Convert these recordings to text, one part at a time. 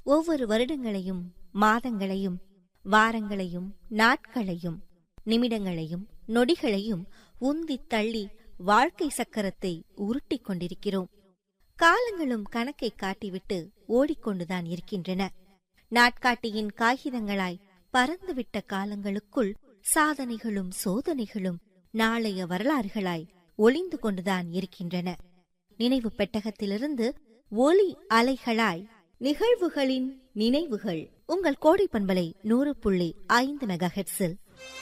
ஒவ்வொரு வருடங்களையும் மாதங்களையும் வாரங்களையும் நாட்களையும் நிமிடங்களையும் நொடிகளையும் உந்தித் தள்ளி வாழ்க்கை சக்கரத்தை உருட்டிக் கொண்டிருக்கிறோம் காலங்களும் கணக்கை காட்டிவிட்டு ஓடிக்கொண்டுதான் இருக்கின்றன நாட்காட்டியின் காகிதங்களாய் பறந்துவிட்ட காலங்களுக்குள் சாதனைகளும் சோதனைகளும் நாளைய வரலாறுகளாய் ஒளிந்து கொண்டுதான் இருக்கின்றன நினைவு பெட்டகத்திலிருந்து ஒலி அலைகளாய் நிகழ்வுகளின் நினைவுகள் உங்கள் கோடை பண்பலை நூறு புள்ளி ஐந்து மெகா ஹெட்ஸில்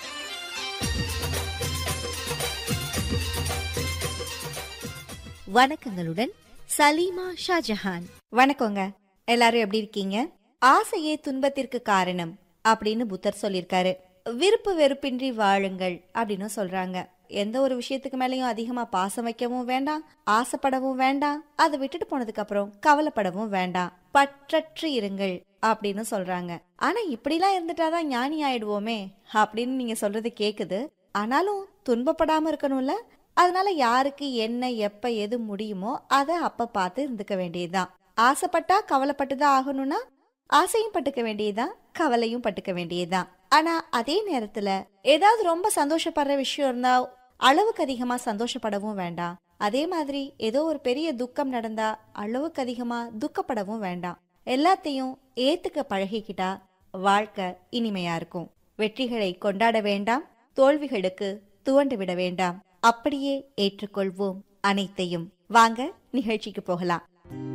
வணக்கங்களுடன் சலீமா ஷாஜஹான் வணக்கங்க எல்லாரும் எப்படி இருக்கீங்க ஆசையே துன்பத்திற்கு காரணம் அப்படின்னு புத்தர் சொல்லியிருக்காரு விருப்பு வெறுப்பின்றி வாழுங்கள் அப்படின்னு சொல்றாங்க எந்த ஒரு விஷயத்துக்கு மேலயும் அதிகமா பாசம் வைக்கவும் வேண்டாம் ஆசைப்படவும் வேண்டாம் அதை விட்டுட்டு போனதுக்கு அப்புறம் கவலைப்படவும் வேண்டாம் பற்றற்று இருங்கள் அப்படின்னு சொல்றாங்க ஆனா இப்படிலாம் இருந்துட்டாதான் ஞானி ஆயிடுவோமே அப்படின்னு நீங்க சொல்றது கேக்குது ஆனாலும் துன்பப்படாம இருக்கணும்ல அதனால யாருக்கு என்ன எப்ப எது முடியுமோ அதை அப்ப பார்த்து இருந்துக்க வேண்டியதுதான் ஆசைப்பட்டா கவலைப்பட்டு தான் ஆகணும்னா ஆசையும் பட்டுக்க வேண்டியதுதான் கவலையும் பட்டுக்க வேண்டியதுதான் ஆனா அதே நேரத்துல ஏதாவது ரொம்ப சந்தோஷப்படுற விஷயம் இருந்தா அளவுக்கு அதிகமா சந்தோஷப்படவும் வேண்டாம் அதே மாதிரி ஏதோ ஒரு பெரிய துக்கம் நடந்தா அளவுக்கு அதிகமா துக்கப்படவும் வேண்டாம் எல்லாத்தையும் ஏத்துக்க பழகிக்கிட்டா வாழ்க்கை இனிமையா இருக்கும் வெற்றிகளை கொண்டாட வேண்டாம் தோல்விகளுக்கு துவண்டு விட வேண்டாம் அப்படியே ஏற்றுக்கொள்வோம் அனைத்தையும் வாங்க நிகழ்ச்சிக்கு போகலாம்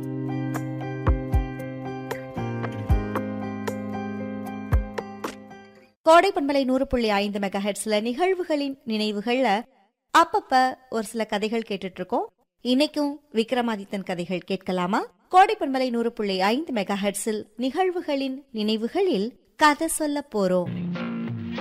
கோடை பண்பலை நூறு புள்ளி ஐந்து மெகா ஹெட்ஸ்ல நிகழ்வுகளின் நினைவுகள்ல அப்பப்ப ஒரு சில கதைகள் கேட்டுட்டு இருக்கோம் இன்னைக்கும் விக்ரமாதித்தன் கதைகள் கேட்கலாமா கோடை பண்பலை நூறு புள்ளி ஐந்து மெகா ஹெட்ஸில் நிகழ்வுகளின் நினைவுகளில் கதை சொல்ல போறோம்